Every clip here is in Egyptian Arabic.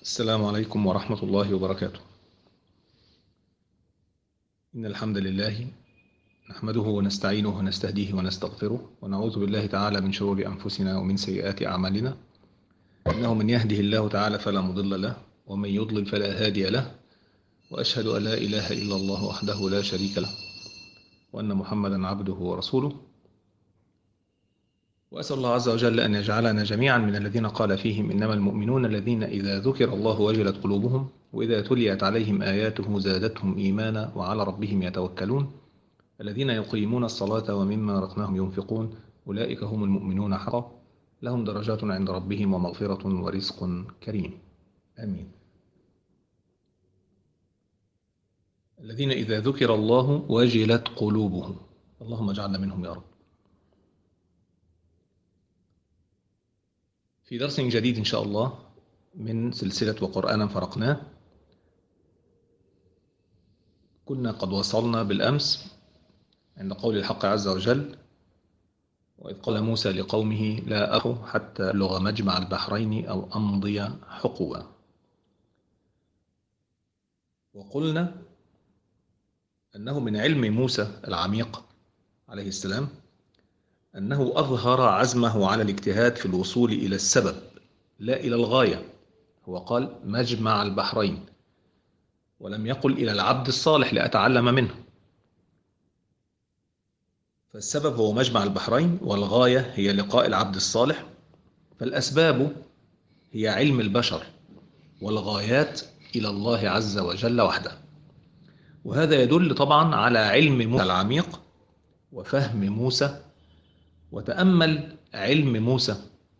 السلام عليكم ورحمة الله وبركاته إن الحمد لله نحمده ونستعينه ونستهديه ونستغفره ونعوذ بالله تعالى من شرور أنفسنا ومن سيئات أعمالنا إنه من يهده الله تعالى فلا مضل له ومن يضلل فلا هادي له وأشهد أن لا إله إلا الله وحده لا شريك له وأن محمدا عبده ورسوله وأسأل الله عز وجل أن يجعلنا جميعا من الذين قال فيهم إنما المؤمنون الذين إذا ذكر الله وجلت قلوبهم وإذا تليت عليهم آياته زادتهم إيمانا وعلى ربهم يتوكلون الذين يقيمون الصلاة ومما رزقناهم ينفقون أولئك هم المؤمنون حقا لهم درجات عند ربهم ومغفرة ورزق كريم آمين الذين إذا ذكر الله وجلت قلوبهم اللهم اجعلنا منهم يا رب في درس جديد إن شاء الله من سلسلة وقرآنا فرقناه كنا قد وصلنا بالأمس عند قول الحق عز وجل وإذ قال موسى لقومه لا أخو حتى أبلغ مجمع البحرين أو أمضي حقوا وقلنا أنه من علم موسى العميق عليه السلام أنه أظهر عزمه على الاجتهاد في الوصول إلى السبب لا إلى الغاية هو قال مجمع البحرين ولم يقل إلى العبد الصالح لأتعلم منه فالسبب هو مجمع البحرين والغاية هي لقاء العبد الصالح فالأسباب هي علم البشر والغايات إلى الله عز وجل وحده وهذا يدل طبعا على علم موسى العميق وفهم موسى وتأمل علم موسى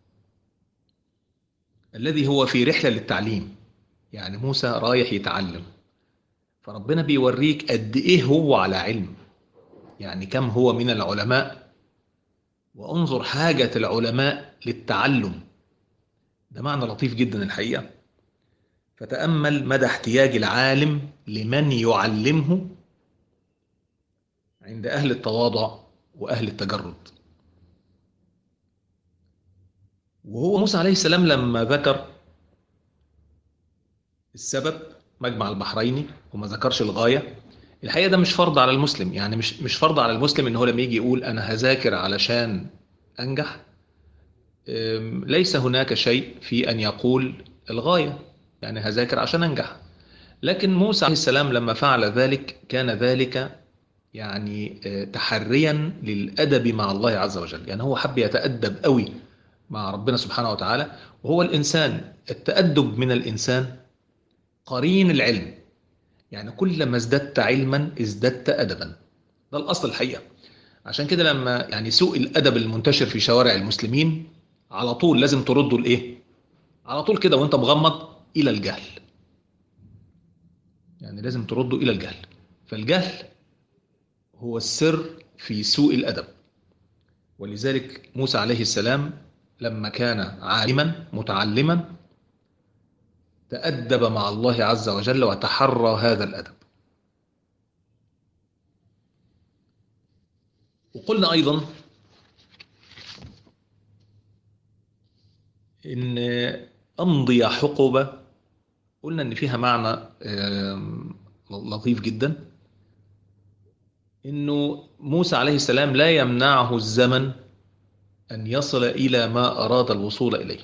الذي هو في رحلة للتعليم يعني موسى رايح يتعلم فربنا بيوريك قد إيه هو على علم يعني كم هو من العلماء وانظر حاجة العلماء للتعلم ده معنى لطيف جدا الحقيقة فتأمل مدى احتياج العالم لمن يعلمه عند أهل التواضع وأهل التجرد وهو موسى عليه السلام لما ذكر السبب مجمع البحرين وما ذكرش الغاية الحقيقة ده مش فرض على المسلم يعني مش مش فرض على المسلم ان هو لما يجي يقول انا هذاكر علشان انجح ليس هناك شيء في ان يقول الغاية يعني هذاكر عشان انجح لكن موسى عليه السلام لما فعل ذلك كان ذلك يعني تحريا للأدب مع الله عز وجل يعني هو حب يتأدب قوي مع ربنا سبحانه وتعالى وهو الإنسان التأدب من الإنسان قرين العلم يعني كلما ازددت علما ازددت أدبا ده الأصل الحقيقة عشان كده لما يعني سوء الأدب المنتشر في شوارع المسلمين على طول لازم ترده لإيه على طول كده وانت مغمض إلى الجهل يعني لازم ترده إلى الجهل فالجهل هو السر في سوء الأدب ولذلك موسى عليه السلام لما كان عالما متعلما تأدب مع الله عز وجل وتحرى هذا الأدب وقلنا أيضا إن أمضي حقبة قلنا إن فيها معنى لطيف جدا إنه موسى عليه السلام لا يمنعه الزمن أن يصل إلى ما أراد الوصول إليه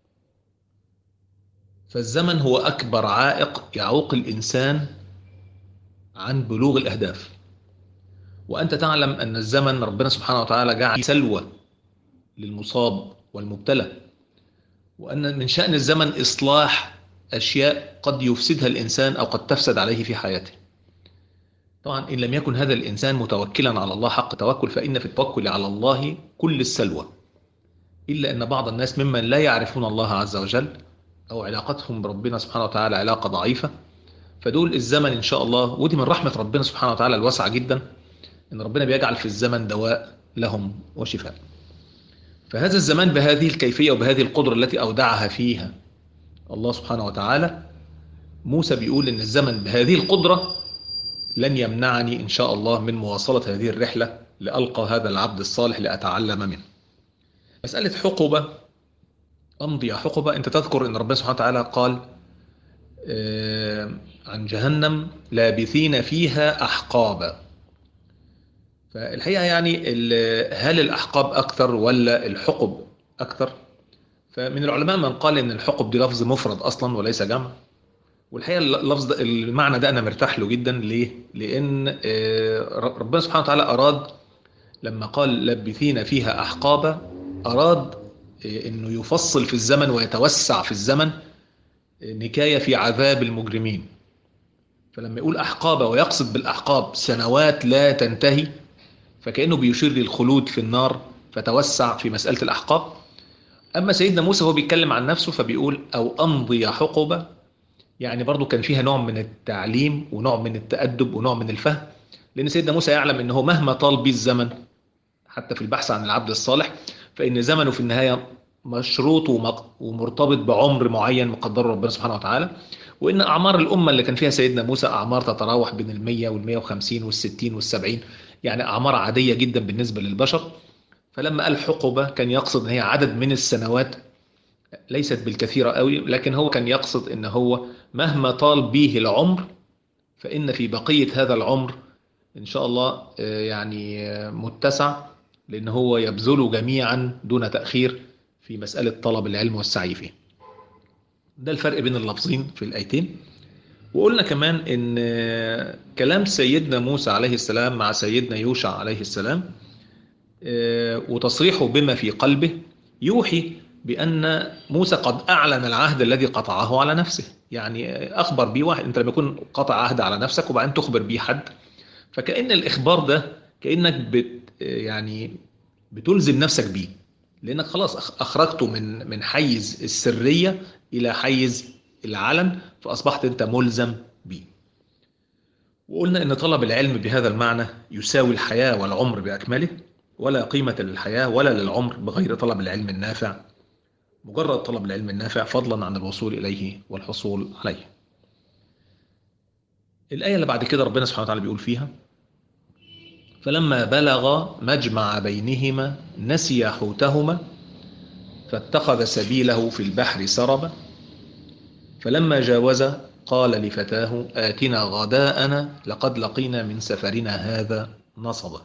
فالزمن هو أكبر عائق يعوق الإنسان عن بلوغ الأهداف وأنت تعلم أن الزمن ربنا سبحانه وتعالى جعل سلوى للمصاب والمبتلى وأن من شأن الزمن إصلاح أشياء قد يفسدها الإنسان أو قد تفسد عليه في حياته طبعا إن لم يكن هذا الإنسان متوكلا على الله حق توكل فإن في التوكل على الله كل السلوى إلا أن بعض الناس ممن لا يعرفون الله عز وجل أو علاقتهم بربنا سبحانه وتعالى علاقة ضعيفة فدول الزمن إن شاء الله ودي من رحمة ربنا سبحانه وتعالى الواسعة جدا إن ربنا بيجعل في الزمن دواء لهم وشفاء فهذا الزمان بهذه الكيفية وبهذه القدرة التي أودعها فيها الله سبحانه وتعالى موسى بيقول إن الزمن بهذه القدرة لن يمنعني إن شاء الله من مواصلة هذه الرحلة لألقى هذا العبد الصالح لأتعلم منه مسألة حقبة أمضي حقبة أنت تذكر أن ربنا سبحانه وتعالى قال عن جهنم لابثين فيها أحقابا فالحقيقة يعني هل الأحقاب أكثر ولا الحقب أكثر فمن العلماء من قال إن الحقب دي لفظ مفرد أصلا وليس جمع والحقيقة اللفظ ده المعنى ده أنا مرتاح له جدا ليه؟ لأن ربنا سبحانه وتعالى أراد لما قال لبثين فيها أحقابا أراد أنه يفصل في الزمن ويتوسع في الزمن نكاية في عذاب المجرمين فلما يقول أحقابا ويقصد بالأحقاب سنوات لا تنتهي فكأنه بيشير للخلود في النار فتوسع في مسألة الأحقاب أما سيدنا موسى هو بيتكلم عن نفسه فبيقول أو أمضي حقبة يعني برضو كان فيها نوع من التعليم ونوع من التأدب ونوع من الفهم لأن سيدنا موسى يعلم أنه مهما طال به الزمن حتى في البحث عن العبد الصالح فإن زمنه في النهاية مشروط ومرتبط بعمر معين مقدره ربنا سبحانه وتعالى وإن أعمار الأمة اللي كان فيها سيدنا موسى أعمار تتراوح بين المية والمية وخمسين والستين والسبعين يعني أعمار عادية جدا بالنسبة للبشر فلما قال حقبة كان يقصد أن هي عدد من السنوات ليست بالكثيرة قوي لكن هو كان يقصد أن هو مهما طال به العمر فإن في بقية هذا العمر إن شاء الله يعني متسع لأن هو يبذل جميعا دون تأخير في مسألة طلب العلم والسعي فيه ده الفرق بين اللفظين في الآيتين وقلنا كمان ان كلام سيدنا موسى عليه السلام مع سيدنا يوشع عليه السلام وتصريحه بما في قلبه يوحي بأن موسى قد أعلن العهد الذي قطعه على نفسه يعني أخبر به واحد أنت لما يكون قطع عهد على نفسك وبعدين تخبر به حد فكأن الإخبار ده كأنك بت يعني بتلزم نفسك بيه لأنك خلاص أخرجته من من حيز السرية إلى حيز العلن فأصبحت أنت ملزم به وقلنا أن طلب العلم بهذا المعنى يساوي الحياة والعمر بأكمله ولا قيمة للحياة ولا للعمر بغير طلب العلم النافع مجرد طلب العلم النافع فضلا عن الوصول إليه والحصول عليه الآية اللي بعد كده ربنا سبحانه وتعالى بيقول فيها فلما بلغ مجمع بينهما نسي حوتهما فاتخذ سبيله في البحر سربا فلما جاوز قال لفتاه آتنا غداءنا لقد لقينا من سفرنا هذا نصبا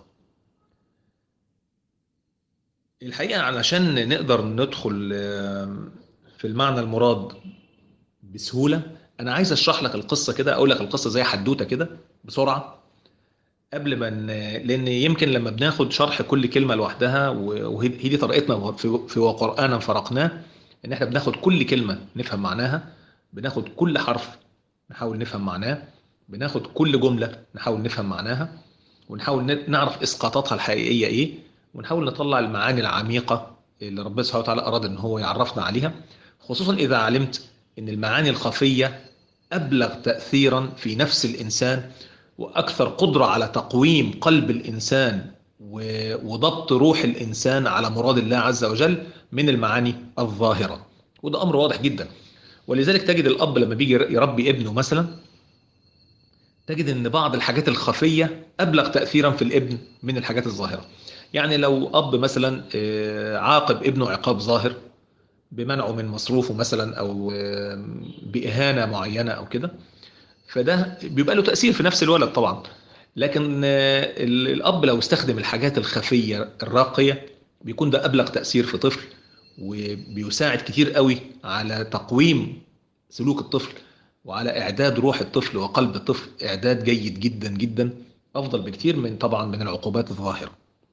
الحقيقة علشان نقدر ندخل في المعنى المراد بسهولة أنا عايز أشرح لك القصة كده أقول لك القصة زي حدوتة كده بسرعة قبل ما لأن يمكن لما بناخد شرح كل كلمة لوحدها وهي دي طريقتنا في وقرآنا فرقناه إن إحنا بناخد كل كلمة نفهم معناها بناخد كل حرف نحاول نفهم معناه بناخد كل جملة نحاول نفهم معناها ونحاول نعرف إسقاطاتها الحقيقية إيه ونحاول نطلع المعاني العميقة اللي ربنا سبحانه وتعالى أراد إن هو يعرفنا عليها خصوصا إذا علمت إن المعاني الخفية أبلغ تأثيرا في نفس الإنسان وأكثر قدرة على تقويم قلب الإنسان وضبط روح الإنسان على مراد الله عز وجل من المعاني الظاهرة وده أمر واضح جدا ولذلك تجد الأب لما بيجي يربي ابنه مثلا تجد ان بعض الحاجات الخفية أبلغ تأثيرا في الابن من الحاجات الظاهرة يعني لو أب مثلا عاقب ابنه عقاب ظاهر بمنعه من مصروفه مثلا أو بإهانة معينة أو كده فده بيبقى له تأثير في نفس الولد طبعا لكن الأب لو استخدم الحاجات الخفية الراقية بيكون ده أبلغ تأثير في طفل وبيساعد كتير قوي على تقويم سلوك الطفل وعلى إعداد روح الطفل وقلب الطفل إعداد جيد جدا جدا أفضل بكتير من طبعا من العقوبات الظاهرة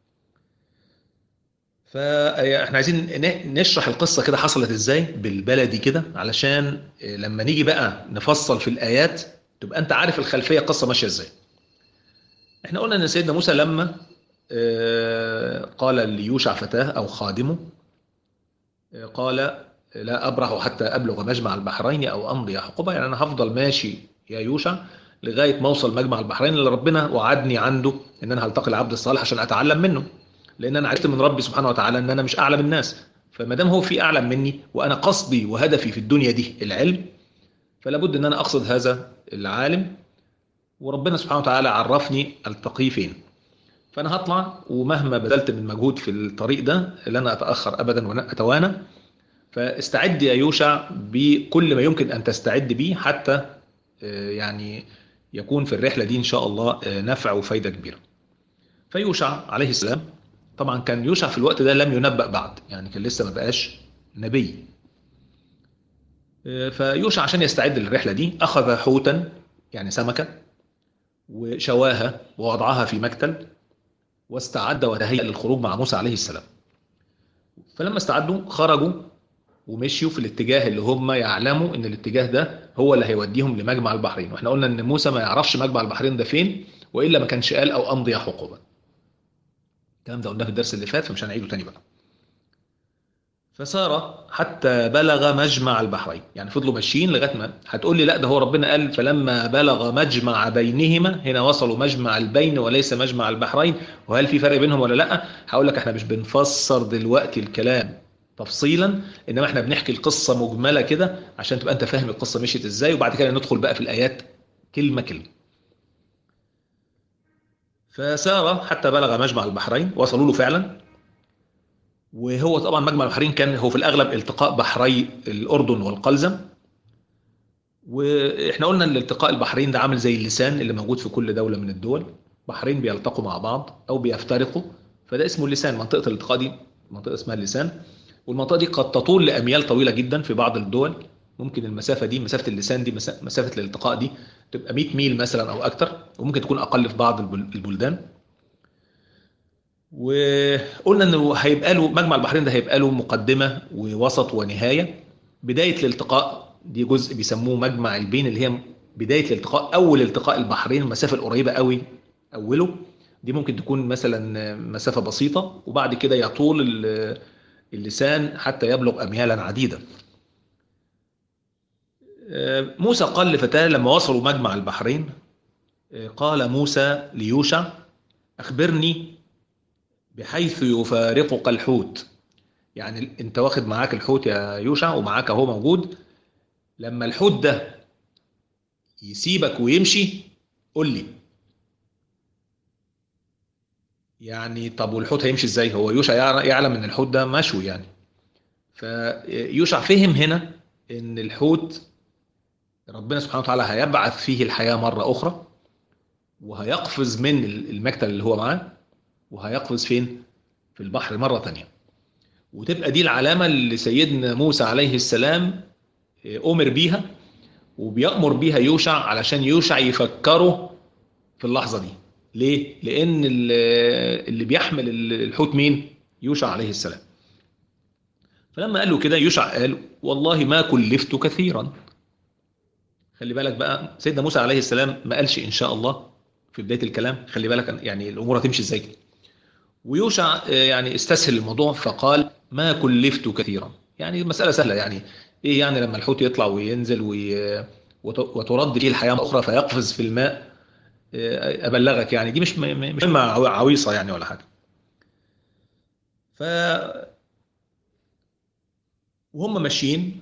فاحنا عايزين نشرح القصة كده حصلت ازاي بالبلدي كده علشان لما نيجي بقى نفصل في الآيات تبقى انت عارف الخلفية القصة ماشية ازاي احنا قلنا ان سيدنا موسى لما قال ليوشع فتاه او خادمه قال لا أبرح حتى أبلغ مجمع البحرين أو أمضي حقبة يعني أنا هفضل ماشي يا يوشع لغاية ما أوصل مجمع البحرين اللي ربنا وعدني عنده إن أنا هلتقي العبد الصالح عشان أتعلم منه لأن أنا عرفت من ربي سبحانه وتعالى إن أنا مش أعلم الناس فما دام هو في أعلم مني وأنا قصدي وهدفي في الدنيا دي العلم فلا بد إن أنا أقصد هذا العالم وربنا سبحانه وتعالى عرفني التقيه فين فأنا هطلع ومهما بذلت من مجهود في الطريق ده لن أتأخر أبدا وأتوانى فاستعد يا يوشع بكل ما يمكن أن تستعد به حتى يعني يكون في الرحلة دي إن شاء الله نفع وفايدة كبيرة فيوشع عليه السلام طبعا كان يوشع في الوقت ده لم ينبأ بعد يعني كان لسه ما بقاش نبي فيوشع عشان يستعد للرحلة دي أخذ حوتا يعني سمكة وشواها ووضعها في مكتل واستعد وتهيأ للخروج مع موسى عليه السلام فلما استعدوا خرجوا ومشيوا في الاتجاه اللي هم يعلموا ان الاتجاه ده هو اللي هيوديهم لمجمع البحرين واحنا قلنا ان موسى ما يعرفش مجمع البحرين ده فين والا ما كانش قال او امضي حقوبا الكلام ده قلناه في الدرس اللي فات فمش هنعيده تاني بقى فسار حتى بلغ مجمع البحرين يعني فضلوا ماشيين لغايه ما هتقول لي لا ده هو ربنا قال فلما بلغ مجمع بينهما هنا وصلوا مجمع البين وليس مجمع البحرين وهل في فرق بينهم ولا لا هقول لك احنا مش بنفسر دلوقتي الكلام تفصيلا انما احنا بنحكي القصه مجمله كده عشان تبقى انت فاهم القصه مشيت ازاي وبعد كده ندخل بقى في الايات كلمه كلمه فسار حتى بلغ مجمع البحرين وصلوا له فعلا وهو طبعا مجمع البحرين كان هو في الاغلب التقاء بحري الاردن والقلزم واحنا قلنا ان التقاء البحرين ده عامل زي اللسان اللي موجود في كل دوله من الدول بحرين بيلتقوا مع بعض او بيفترقوا فده اسمه اللسان منطقه الالتقاء دي منطقه اسمها اللسان والمنطقه دي قد تطول لاميال طويله جدا في بعض الدول ممكن المسافه دي مسافه اللسان دي مسافه الالتقاء دي تبقى 100 ميل مثلا او اكتر وممكن تكون اقل في بعض البلدان وقلنا انه هيبقى له مجمع البحرين ده هيبقى له مقدمه ووسط ونهايه بدايه الالتقاء دي جزء بيسموه مجمع البين اللي هي بدايه الالتقاء اول التقاء البحرين المسافه القريبه قوي اوله دي ممكن تكون مثلا مسافه بسيطه وبعد كده يطول اللسان حتى يبلغ اميالا عديده موسى قال لفتاه لما وصلوا مجمع البحرين قال موسى ليوشع اخبرني بحيث يفارقك الحوت يعني انت واخد معاك الحوت يا يوشع ومعاك اهو موجود لما الحوت ده يسيبك ويمشي قول لي يعني طب والحوت هيمشي ازاي هو يوشع يعلم ان الحوت ده مشوي يعني فيوشع فهم هنا ان الحوت ربنا سبحانه وتعالى هيبعث فيه الحياة مرة أخرى وهيقفز من المكتب اللي هو معاه وهيقفز فين؟ في البحر مرة تانية وتبقى دي العلامة اللي سيدنا موسى عليه السلام أمر بيها وبيأمر بيها يوشع علشان يوشع يفكره في اللحظة دي ليه؟ لأن اللي بيحمل الحوت مين؟ يوشع عليه السلام فلما قال له كده يوشع قال والله ما كلفت كثيرا خلي بالك بقى سيدنا موسى عليه السلام ما قالش إن شاء الله في بداية الكلام خلي بالك يعني الأمور هتمشي إزاي كده ويوشع يعني استسهل الموضوع فقال ما كلفت كثيرا يعني مسألة سهلة يعني إيه يعني لما الحوت يطلع وينزل وي... وترد فيه الحياة أخرى فيقفز في الماء أبلغك يعني دي مش مش عويصة يعني ولا حاجة ف وهم ماشيين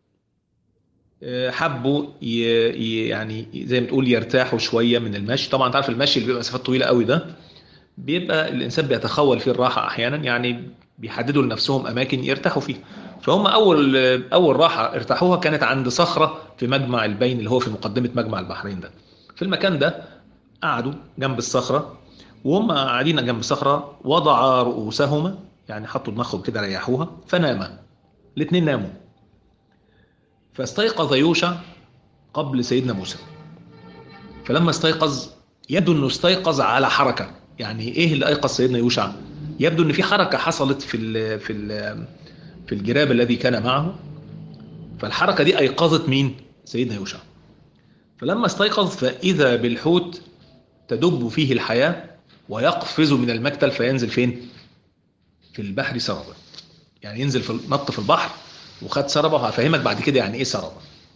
حبوا ي... يعني زي ما تقول يرتاحوا شويه من المشي طبعا تعرف المشي اللي بيبقى مسافات طويله قوي ده بيبقى الانسان بيتخول فيه الراحه احيانا يعني بيحددوا لنفسهم اماكن يرتاحوا فيها فهم اول اول راحه ارتاحوها كانت عند صخره في مجمع البين اللي هو في مقدمه مجمع البحرين ده في المكان ده قعدوا جنب الصخره وهم قاعدين جنب الصخره وضع رؤوسهما يعني حطوا دماغهم كده ريحوها فناما الاثنين ناموا فاستيقظ يوشع قبل سيدنا موسى فلما استيقظ يبدو انه استيقظ على حركه يعني ايه اللي ايقظ سيدنا يوشع يبدو ان في حركه حصلت في ال في ال في الجراب الذي كان معه فالحركه دي ايقظت مين سيدنا يوشع فلما استيقظ فاذا بالحوت تدب فيه الحياه ويقفز من المكتل فينزل فين في البحر سربا يعني ينزل في نط في البحر وخد سربة وهفهمك بعد كده يعني ايه سربة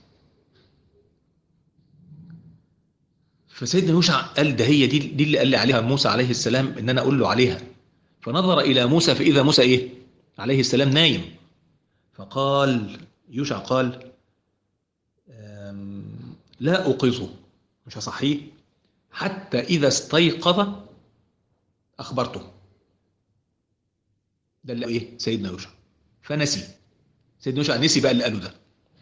فسيدنا يوشع قال ده هي دي دي اللي قال لي عليها موسى عليه السلام ان انا اقول له عليها فنظر الى موسى فاذا موسى ايه عليه السلام نايم فقال يوشع قال لا اوقظه مش هصحيه حتى اذا استيقظ اخبرته ده اللي ايه سيدنا يوشع فنسي سيدنا يوشع نسي بقى اللي قاله ده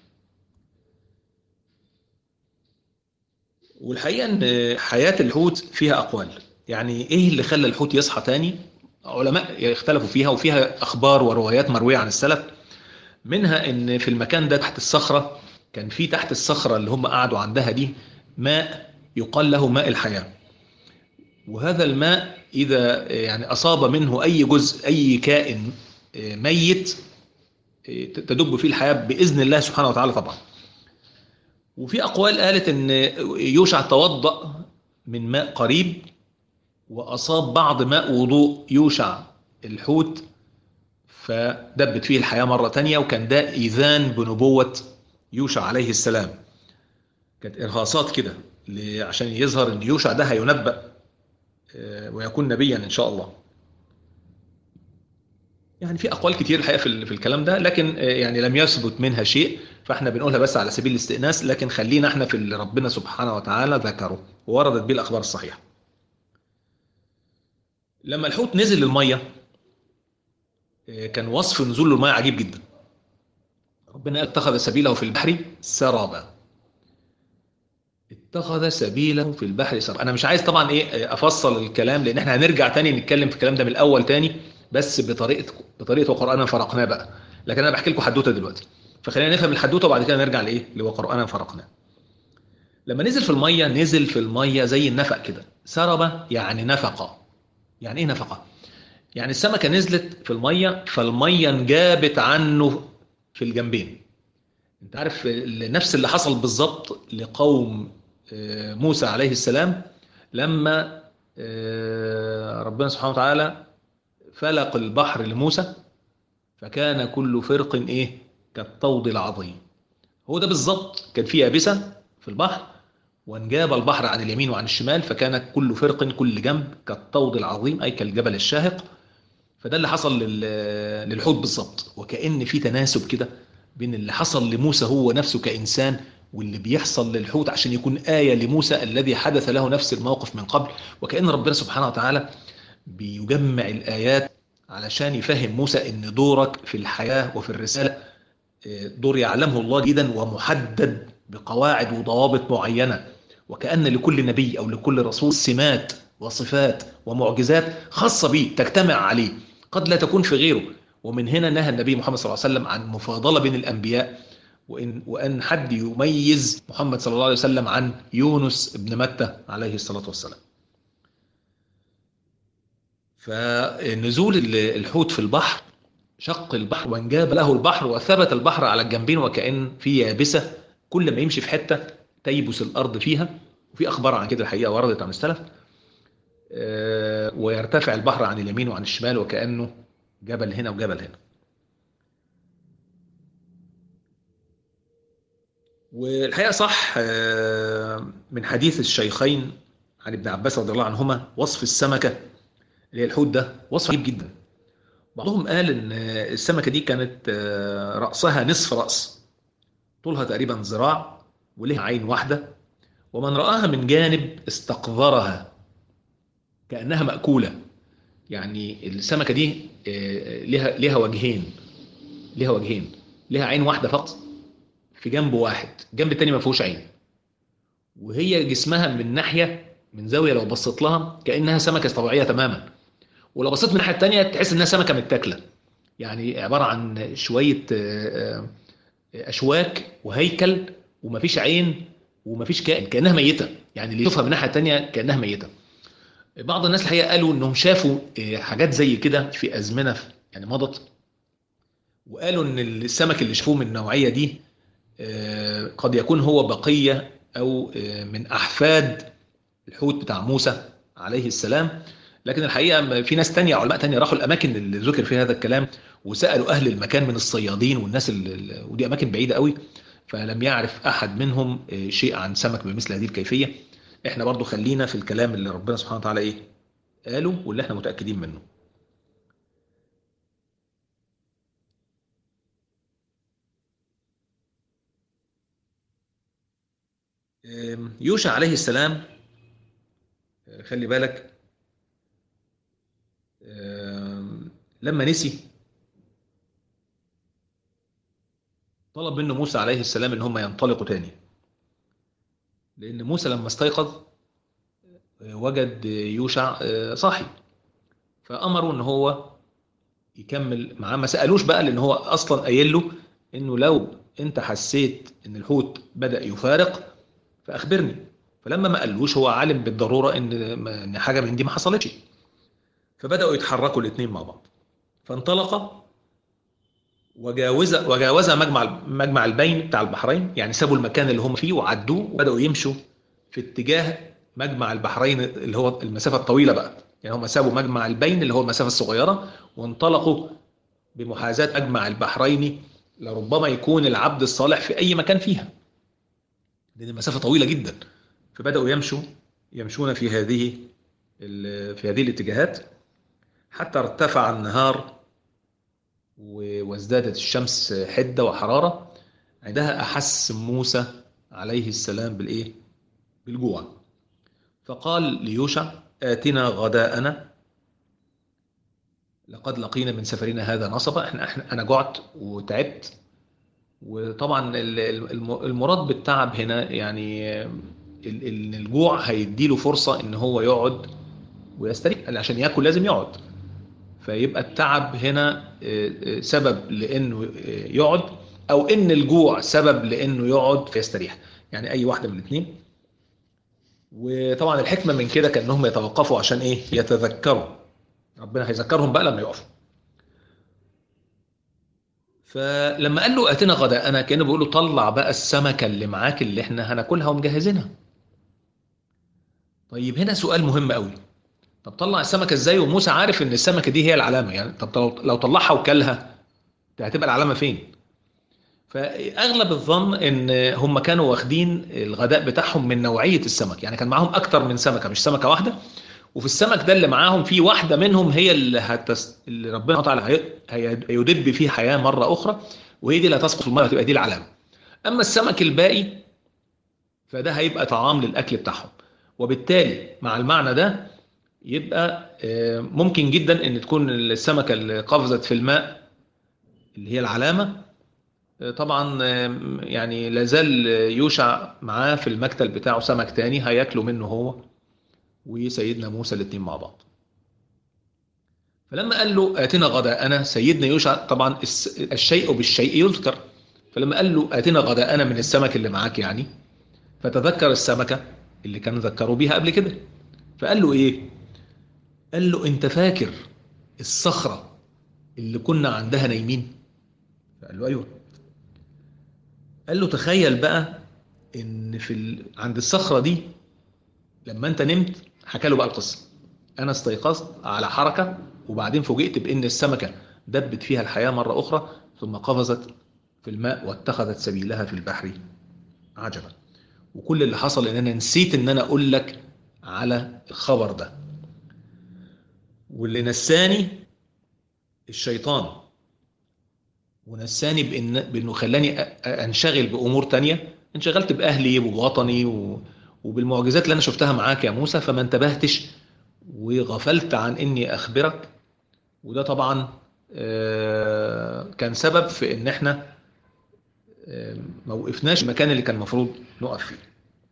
والحقيقه ان حياه الحوت فيها اقوال يعني ايه اللي خلى الحوت يصحى تاني علماء اختلفوا فيها وفيها اخبار وروايات مرويه عن السلف منها ان في المكان ده تحت الصخره كان في تحت الصخره اللي هم قعدوا عندها دي ماء يقال له ماء الحياه وهذا الماء اذا يعني اصاب منه اي جزء اي كائن ميت تدب فيه الحياه باذن الله سبحانه وتعالى طبعا وفي اقوال قالت ان يوشع توضأ من ماء قريب واصاب بعض ماء وضوء يوشع الحوت فدبت فيه الحياه مره تانية وكان ده ايذان بنبوه يوشع عليه السلام كانت ارهاصات كده عشان يظهر ان يوشع ده هينبأ ويكون نبيا ان شاء الله يعني في اقوال كتير الحقيقه في في الكلام ده لكن يعني لم يثبت منها شيء فاحنا بنقولها بس على سبيل الاستئناس لكن خلينا احنا في اللي ربنا سبحانه وتعالى ذكره ووردت به الاخبار الصحيحه لما الحوت نزل للميه كان وصف نزول الميه عجيب جدا ربنا اتخذ سبيله في البحر سرابا اتخذ سبيله في البحر سرابا انا مش عايز طبعا ايه افصل الكلام لان احنا هنرجع تاني نتكلم في الكلام ده من الاول تاني بس بطريقه بطريقه وقرانا فرقناه بقى لكن انا بحكي لكم حدوته دلوقتي فخلينا نفهم الحدوته وبعد كده نرجع لايه لوقرانا فرقناه لما نزل في الميه نزل في الميه زي النفق كده سربه يعني نفقه يعني ايه نفقه يعني السمكه نزلت في الميه فالميه انجابت عنه في الجنبين انت عارف نفس اللي حصل بالظبط لقوم موسى عليه السلام لما ربنا سبحانه وتعالى فلق البحر لموسى فكان كل فرق ايه كالطود العظيم هو ده بالظبط كان في يابسه في البحر وانجاب البحر عن اليمين وعن الشمال فكان كل فرق كل جنب كالطود العظيم اي كالجبل الشاهق فده اللي حصل للحوت بالظبط وكأن في تناسب كده بين اللي حصل لموسى هو نفسه كإنسان واللي بيحصل للحوت عشان يكون آية لموسى الذي حدث له نفس الموقف من قبل وكأن ربنا سبحانه وتعالى بيجمع الآيات علشان يفهم موسى ان دورك في الحياة وفي الرسالة دور يعلمه الله جدا ومحدد بقواعد وضوابط معينة وكأن لكل نبي أو لكل رسول سمات وصفات ومعجزات خاصة به تجتمع عليه قد لا تكون في غيره ومن هنا نهى النبي محمد صلى الله عليه وسلم عن مفاضلة بين الأنبياء وإن, وأن حد يميز محمد صلى الله عليه وسلم عن يونس ابن متى عليه الصلاة والسلام فنزول الحوت في البحر شق البحر وانجاب له البحر وثبت البحر على الجنبين وكأن في يابسة كل ما يمشي في حتة تيبس الأرض فيها وفي أخبار عن كده الحقيقة وردت عن السلف ويرتفع البحر عن اليمين وعن الشمال وكأنه جبل هنا وجبل هنا والحقيقة صح من حديث الشيخين عن ابن عباس رضي الله عنهما وصف السمكة اللي هي الحوت ده وصف عجيب جدا بعضهم قال ان السمكة دي كانت رأسها نصف رأس طولها تقريبا ذراع ولها عين واحدة ومن رآها من جانب استقذرها كأنها مأكولة يعني السمكة دي لها لها وجهين لها وجهين لها عين واحدة فقط في جنب واحد الجنب التاني ما فيهوش عين وهي جسمها من ناحية من زاوية لو بصيت لها كأنها سمكة طبيعية تماما ولو بصيت من الناحية التانية تحس إنها سمكة متاكلة يعني عبارة عن شوية أشواك وهيكل ومفيش عين ومفيش كائن كأنها ميتة يعني اللي يشوفها من الناحية التانية كأنها ميتة بعض الناس الحقيقة قالوا إنهم شافوا حاجات زي كده في أزمنة يعني مضت وقالوا إن السمك اللي شافوه من النوعية دي قد يكون هو بقية أو من أحفاد الحوت بتاع موسى عليه السلام لكن الحقيقة في ناس تانية علماء تانية راحوا الأماكن اللي ذكر فيها هذا الكلام وسألوا أهل المكان من الصيادين والناس اللي ودي أماكن بعيدة قوي فلم يعرف أحد منهم شيء عن سمك بمثل هذه الكيفية احنا برضو خلينا في الكلام اللي ربنا سبحانه وتعالى ايه قاله واللي احنا متأكدين منه يوشع عليه السلام خلي بالك لما نسي طلب منه موسى عليه السلام ان هم ينطلقوا تاني لان موسى لما استيقظ وجد يوشع صاحي فامروا ان هو يكمل معاه ما سالوش بقى لان هو اصلا قايل له انه لو انت حسيت ان الحوت بدا يفارق فاخبرني فلما ما قالوش هو عالم بالضروره ان ان حاجه من دي ما حصلتش فبداوا يتحركوا الاثنين مع بعض فانطلق وجاوز وجاوز مجمع مجمع البين بتاع البحرين يعني سابوا المكان اللي هم فيه وعدوه وبداوا يمشوا في اتجاه مجمع البحرين اللي هو المسافه الطويله بقى يعني هم سابوا مجمع البين اللي هو المسافه الصغيره وانطلقوا بمحاذاه مجمع البحرين لربما يكون العبد الصالح في اي مكان فيها لان المسافه طويله جدا فبداوا يمشوا يمشون في هذه في هذه الاتجاهات حتى ارتفع النهار وازدادت الشمس حده وحراره عندها احس موسى عليه السلام بالايه بالجوع فقال ليوشع آتنا غداءنا لقد لقينا من سفرنا هذا نصبا احنا, احنا انا جعت وتعبت وطبعا المراد بالتعب هنا يعني ان الجوع هيديله فرصه ان هو يقعد ويستريح عشان ياكل لازم يقعد فيبقى التعب هنا سبب لانه يقعد او ان الجوع سبب لانه يقعد فيستريح يعني اي واحده من الاثنين وطبعا الحكمه من كده كان انهم يتوقفوا عشان ايه يتذكروا ربنا هيذكرهم بقى لما يقفوا فلما قال له اتنا غداءنا كانه بيقول له طلع بقى السمكه اللي معاك اللي احنا هناكلها ومجهزينها طيب هنا سؤال مهم قوي طب طلع السمكه ازاي وموسى عارف ان السمكه دي هي العلامه يعني طب لو طلعها وكلها هتبقى العلامه فين فاغلب الظن ان هم كانوا واخدين الغداء بتاعهم من نوعيه السمك يعني كان معاهم اكتر من سمكه مش سمكه واحده وفي السمك ده اللي معاهم في واحده منهم هي اللي, هتس... اللي ربنا تعالى هي... هيدب فيه حياه مره اخرى وهي دي اللي هتسقط في الميه وتبقى دي العلامه اما السمك الباقي فده هيبقى طعام للاكل بتاعهم وبالتالي مع المعنى ده يبقى ممكن جدا ان تكون السمكه اللي قفزت في الماء اللي هي العلامه طبعا يعني لازال يوشع معاه في المكتل بتاعه سمك تاني هياكلوا منه هو وسيدنا موسى الاثنين مع بعض فلما قال له اتنا غداءنا سيدنا يوشع طبعا الشيء بالشيء يذكر فلما قال له اتنا غداءنا من السمك اللي معاك يعني فتذكر السمكه اللي كان ذكروا بيها قبل كده فقال له ايه قال له انت فاكر الصخره اللي كنا عندها نايمين فقال له ايوه قال له تخيل بقى ان في ال... عند الصخره دي لما انت نمت حكى له بقى القصه انا استيقظت على حركه وبعدين فوجئت بان السمكه دبت فيها الحياه مره اخرى ثم قفزت في الماء واتخذت سبيلها في البحر عجبا وكل اللي حصل ان انا نسيت ان انا اقول لك على الخبر ده واللي نساني الشيطان ونساني بإن بانه خلاني انشغل بامور تانية انشغلت باهلي وبوطني و... وبالمعجزات اللي انا شفتها معاك يا موسى فما انتبهتش وغفلت عن اني اخبرك وده طبعا كان سبب في ان احنا ما وقفناش المكان اللي كان المفروض نقف فيه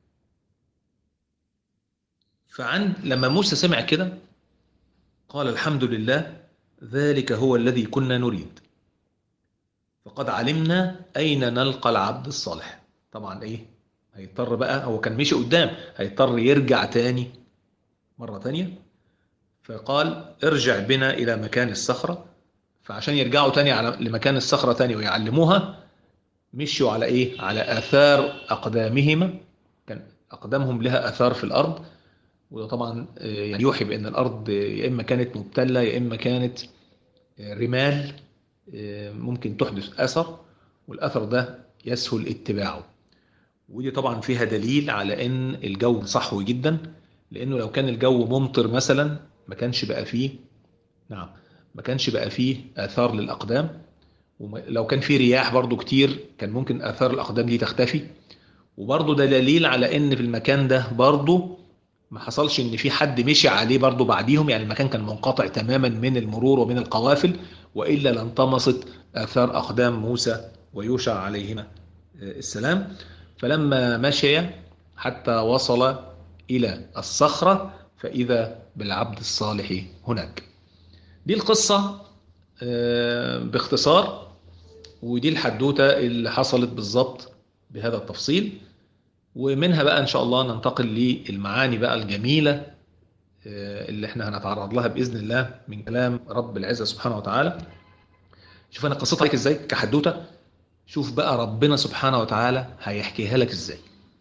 فعن لما موسى سمع كده قال الحمد لله ذلك هو الذي كنا نريد فقد علمنا أين نلقى العبد الصالح طبعا إيه هيضطر بقى هو كان مشي قدام هيضطر يرجع تاني مرة تانية فقال ارجع بنا إلى مكان الصخرة فعشان يرجعوا تاني على لمكان الصخرة تاني ويعلموها مشوا على إيه على آثار أقدامهما كان أقدامهم لها آثار في الأرض وده طبعا يعني يوحي بأن الأرض يا إما كانت مبتلة يا إما كانت رمال ممكن تحدث أثر والأثر ده يسهل اتباعه ودي طبعا فيها دليل على ان الجو صحوي جدا لانه لو كان الجو ممطر مثلا ما كانش بقى فيه نعم ما كانش بقى فيه اثار للاقدام ولو كان فيه رياح برضو كتير كان ممكن اثار الاقدام دي تختفي وبرضو ده دليل على ان في المكان ده برضو ما حصلش ان في حد مشي عليه برضو بعديهم يعني المكان كان منقطع تماما من المرور ومن القوافل والا لانطمست اثار اقدام موسى ويوشع عليهما السلام فلما مشي حتى وصل إلى الصخرة فإذا بالعبد الصالح هناك دي القصة باختصار ودي الحدوتة اللي حصلت بالظبط بهذا التفصيل ومنها بقى إن شاء الله ننتقل للمعاني بقى الجميلة اللي احنا هنتعرض لها بإذن الله من كلام رب العزة سبحانه وتعالى شوف أنا قصتها عليك إزاي كحدوتة شوف بقى ربنا سبحانه وتعالى هيحكيها لك إزاي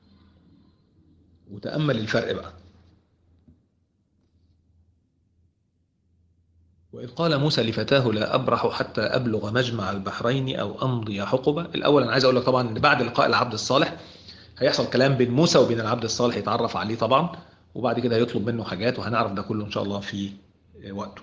وتأمل الفرق بقى وإذ قال موسى لفتاه لا أبرح حتى أبلغ مجمع البحرين أو أمضي حقبة الأول أنا عايز أقول لك طبعا إن بعد لقاء العبد الصالح هيحصل كلام بين موسى وبين العبد الصالح يتعرف عليه طبعا وبعد كده هيطلب منه حاجات وهنعرف ده كله إن شاء الله في وقته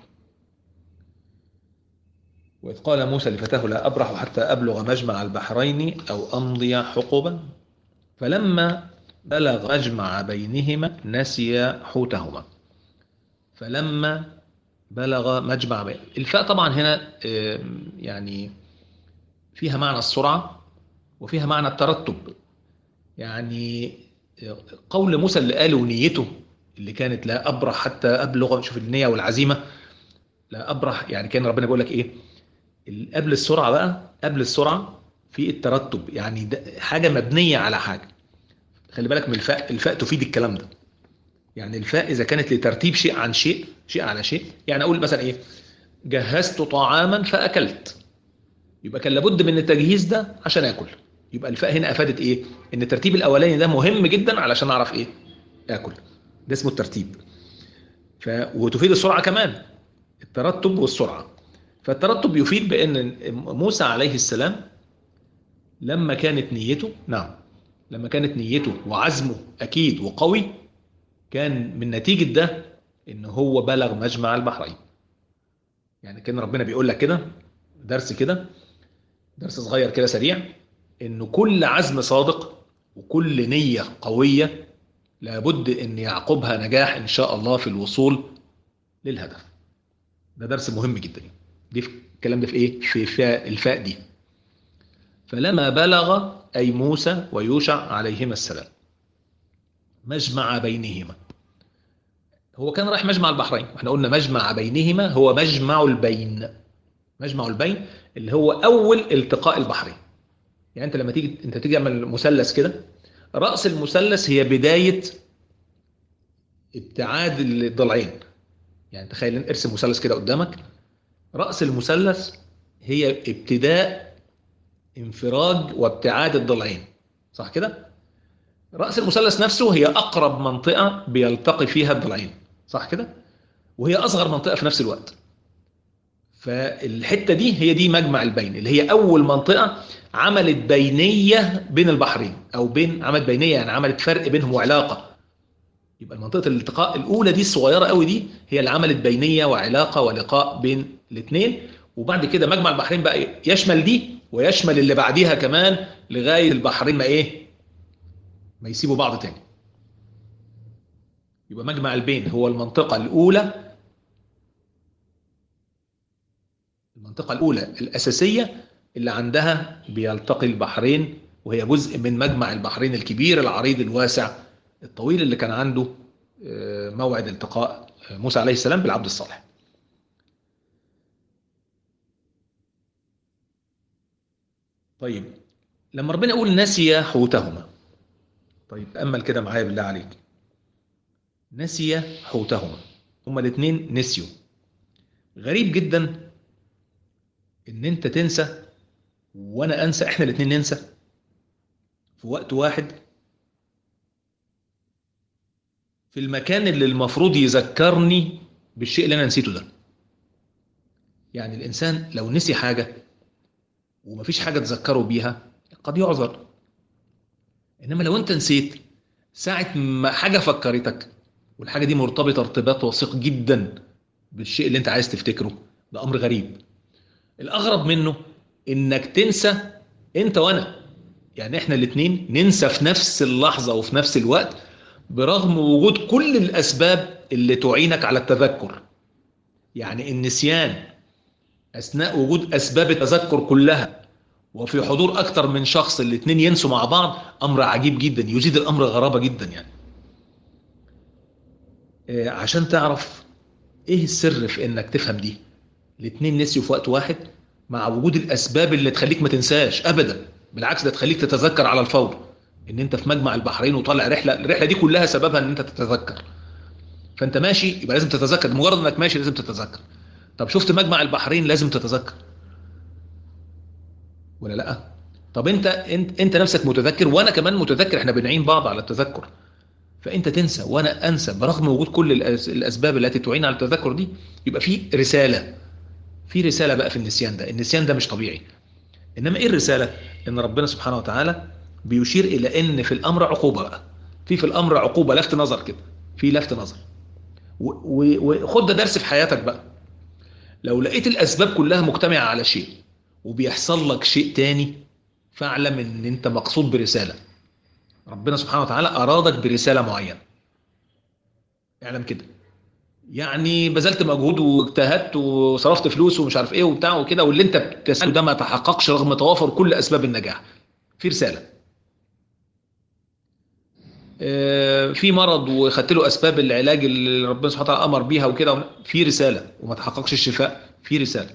وإذ قال موسى لفتاه لا أبرح حتى أبلغ مجمع البحرين أو أمضي حقبا فلما بلغ مجمع بينهما نسي حوتهما فلما بلغ مجمع بين الفاء طبعا هنا يعني فيها معنى السرعة وفيها معنى الترتب يعني قول موسى اللي قاله نيته اللي كانت لا أبرح حتى أبلغ شوف النية والعزيمة لا أبرح يعني كان ربنا بيقول لك إيه قبل السرعة بقى قبل السرعة في الترتب يعني حاجة مبنية على حاجة خلي بالك من الفاء الفاء تفيد الكلام ده يعني الفاء إذا كانت لترتيب شيء عن شيء شيء على شيء يعني أقول مثلا إيه جهزت طعاما فأكلت يبقى كان لابد من التجهيز ده عشان آكل يبقى الفاء هنا أفادت إيه إن الترتيب الأولاني ده مهم جدا علشان أعرف إيه آكل ده اسمه الترتيب ف... وتفيد السرعة كمان الترتب والسرعة فالترتب يفيد بأن موسى عليه السلام لما كانت نيته نعم لما كانت نيته وعزمه أكيد وقوي كان من نتيجة ده إن هو بلغ مجمع البحرين يعني كان ربنا بيقول لك كده درس كده درس صغير كده سريع إنه كل عزم صادق وكل نية قوية لابد إن يعقبها نجاح إن شاء الله في الوصول للهدف ده درس مهم جدا دي في الكلام ده في إيه؟ في فاء الفاء دي فلما بلغ أي موسى ويوشع عليهما السلام مجمع بينهما هو كان رايح مجمع البحرين احنا قلنا مجمع بينهما هو مجمع البين مجمع البين اللي هو اول التقاء البحرين يعني انت لما تيجي انت تيجي تعمل مثلث كده راس المثلث هي بدايه ابتعاد الضلعين يعني تخيل ارسم مثلث كده قدامك راس المثلث هي ابتداء انفراج وابتعاد الضلعين صح كده رأس المثلث نفسه هي أقرب منطقة بيلتقي فيها الضلعين صح كده؟ وهي أصغر منطقة في نفس الوقت فالحتة دي هي دي مجمع البين اللي هي أول منطقة عملت بينية بين البحرين أو بين عملت بينية يعني عملت فرق بينهم وعلاقة يبقى منطقة الالتقاء الأولى دي الصغيرة قوي دي هي اللي عملت بينية وعلاقة ولقاء بين الاثنين وبعد كده مجمع البحرين بقى يشمل دي ويشمل اللي بعديها كمان لغاية البحرين ما إيه ما يسيبوا بعض تاني يبقى مجمع البين هو المنطقة الأولى المنطقة الأولى الأساسية اللي عندها بيلتقي البحرين وهي جزء من مجمع البحرين الكبير العريض الواسع الطويل اللي كان عنده موعد التقاء موسى عليه السلام بالعبد الصالح طيب لما ربنا يقول نسي حوتهما طيب تأمل كده معايا بالله عليك نسي حوتهما هما الاثنين نسيوا غريب جدا ان انت تنسى وانا انسى احنا الاثنين ننسى في وقت واحد في المكان اللي المفروض يذكرني بالشيء اللي انا نسيته ده يعني الانسان لو نسي حاجه ومفيش حاجه تذكره بيها قد يعذر انما لو انت نسيت ساعه ما حاجه فكرتك والحاجه دي مرتبطه ارتباط وثيق جدا بالشيء اللي انت عايز تفتكره ده امر غريب الاغرب منه انك تنسى انت وانا يعني احنا الاثنين ننسى في نفس اللحظه وفي نفس الوقت برغم وجود كل الاسباب اللي تعينك على التذكر يعني النسيان اثناء وجود اسباب التذكر كلها وفي حضور اكتر من شخص الاثنين ينسوا مع بعض امر عجيب جدا يزيد الامر غرابه جدا يعني آه، عشان تعرف ايه السر في انك تفهم دي الاثنين نسيوا في وقت واحد مع وجود الاسباب اللي تخليك ما تنساش ابدا بالعكس ده تخليك تتذكر على الفور ان انت في مجمع البحرين وطالع رحله الرحله دي كلها سببها ان انت تتذكر فانت ماشي يبقى لازم تتذكر مجرد انك ماشي لازم تتذكر طب شفت مجمع البحرين لازم تتذكر ولا لا طب انت انت انت نفسك متذكر وانا كمان متذكر احنا بنعين بعض على التذكر فانت تنسى وانا انسى برغم وجود كل الأس- الاسباب التي تعين على التذكر دي يبقى في رساله في رساله بقى في النسيان ده النسيان ده مش طبيعي انما ايه الرساله ان ربنا سبحانه وتعالى بيشير الى ان في الامر عقوبه بقى في في الامر عقوبه لفت نظر كده في لفت نظر و- و- وخد ده درس في حياتك بقى لو لقيت الاسباب كلها مجتمعه على شيء وبيحصل لك شيء تاني فاعلم ان انت مقصود برساله ربنا سبحانه وتعالى ارادك برساله معينه اعلم كده يعني بذلت مجهود واجتهدت وصرفت فلوس ومش عارف ايه وبتاع وكده واللي انت بتساله ده ما تحققش رغم توافر كل اسباب النجاح في رساله آه، في مرض وخدت له اسباب العلاج اللي ربنا سبحانه وتعالى امر بيها وكده في رساله وما تحققش الشفاء في رساله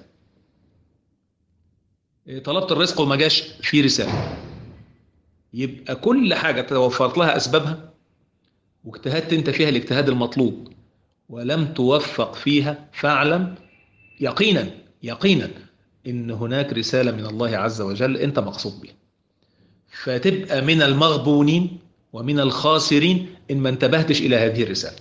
آه، طلبت الرزق وما جاش في رساله يبقى كل حاجه توفرت لها اسبابها واجتهدت انت فيها الاجتهاد المطلوب ولم توفق فيها فاعلم يقينا يقينا ان هناك رساله من الله عز وجل انت مقصود بها فتبقى من المغبونين ومن الخاسرين ان ما انتبهتش الى هذه الرساله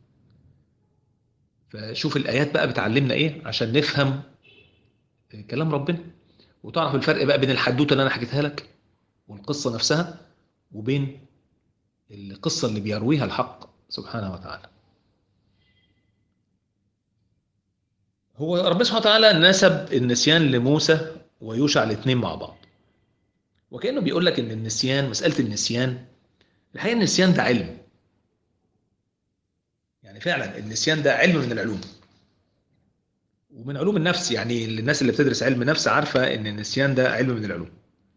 فشوف الايات بقى بتعلمنا ايه عشان نفهم كلام ربنا وتعرف الفرق بقى بين الحدوته اللي انا حكيتها لك والقصه نفسها وبين القصه اللي بيرويها الحق سبحانه وتعالى هو ربنا سبحانه وتعالى نسب النسيان لموسى ويوشع الاثنين مع بعض وكانه بيقول لك ان النسيان مساله النسيان الحقيقه النسيان ده علم يعني فعلا النسيان ده علم من العلوم ومن علوم النفس يعني الناس اللي بتدرس علم نفس عارفه ان النسيان ده علم من العلوم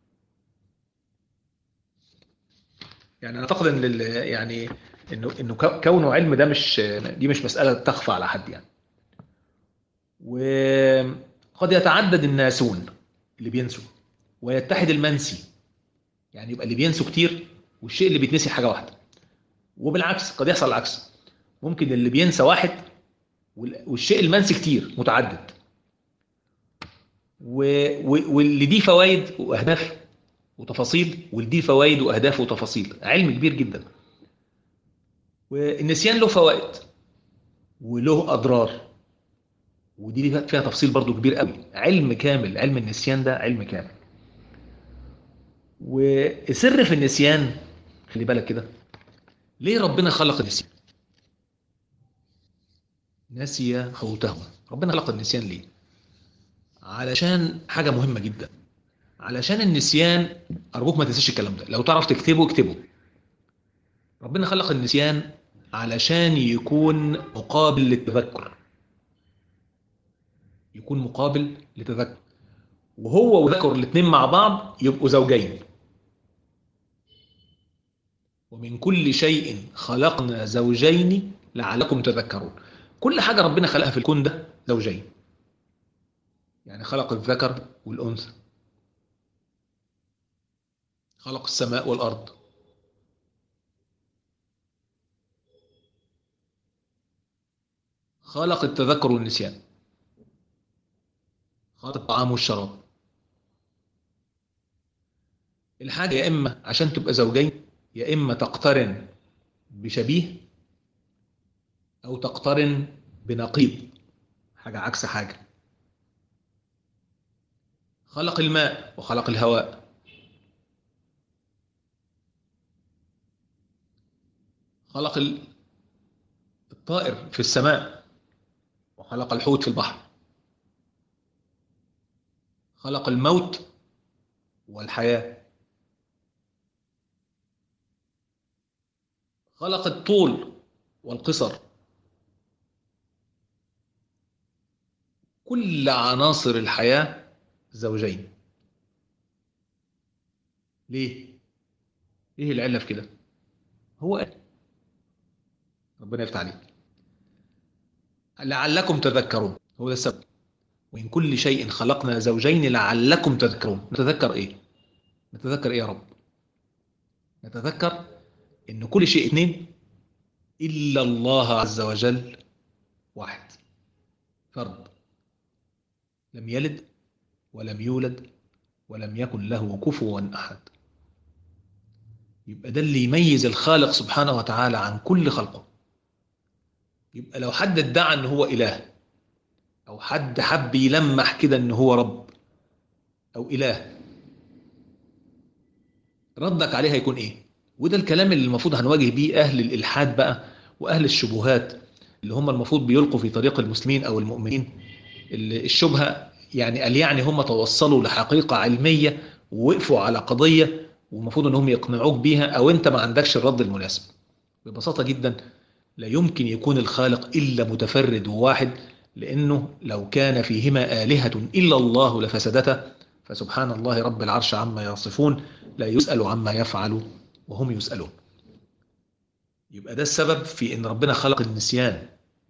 يعني انا اعتقد ان ال- يعني انه انه كو- كونه علم ده مش دي مش مساله تخفى على حد يعني وقد يتعدد الناسون اللي بينسوا ويتحد المنسي يعني يبقى اللي بينسوا كتير والشيء اللي بيتنسي حاجه واحده وبالعكس قد يحصل العكس ممكن اللي بينسى واحد وال- والشيء المنسي كتير متعدد و... و... واللي دي فوائد واهداف وتفاصيل والدي فوائد واهداف وتفاصيل علم كبير جدا والنسيان له فوائد وله اضرار ودي فيها تفصيل برضو كبير قوي علم كامل علم النسيان ده علم كامل وسر في النسيان خلي بالك كده ليه ربنا خلق النسيان نسي خوته ربنا خلق النسيان ليه علشان حاجة مهمة جدا علشان النسيان أرجوك ما تنسيش الكلام ده لو تعرف تكتبه اكتبه ربنا خلق النسيان علشان يكون مقابل للتذكر يكون مقابل لتذكر وهو وذكر الاثنين مع بعض يبقوا زوجين ومن كل شيء خلقنا زوجين لعلكم تذكرون كل حاجة ربنا خلقها في الكون ده زوجين يعني خلق الذكر والأنثى خلق السماء والأرض خلق التذكر والنسيان خلق الطعام والشراب الحاجة يا إما عشان تبقى زوجين يا إما تقترن بشبيه أو تقترن بنقيض حاجة عكس حاجة خلق الماء وخلق الهواء خلق الطائر في السماء وخلق الحوت في البحر خلق الموت والحياة خلق الطول والقصر كل عناصر الحياة زوجين ليه ايه العله في كده هو قال ربنا يفتح عليك لعلكم تذكرون هو ده السبب وإن كل شيء خلقنا زوجين لعلكم تذكرون نتذكر إيه نتذكر إيه يا رب نتذكر إن كل شيء اثنين إلا الله عز وجل واحد فرد لم يلد ولم يولد ولم يكن له كفوا أحد يبقى ده اللي يميز الخالق سبحانه وتعالى عن كل خلقه يبقى لو حد ادعى ان هو اله او حد حب يلمح كده ان هو رب او اله ردك عليه هيكون ايه وده الكلام اللي المفروض هنواجه بيه اهل الالحاد بقى واهل الشبهات اللي هم المفروض بيلقوا في طريق المسلمين او المؤمنين الشبهه يعني قال يعني هم توصلوا لحقيقه علميه ووقفوا على قضيه والمفروض انهم يقنعوك بيها او انت ما عندكش الرد المناسب ببساطه جدا لا يمكن يكون الخالق الا متفرد وواحد لانه لو كان فيهما الهه الا الله لفسدتا فسبحان الله رب العرش عما يصفون لا يسال عما يفعل وهم يسالون يبقى ده السبب في ان ربنا خلق النسيان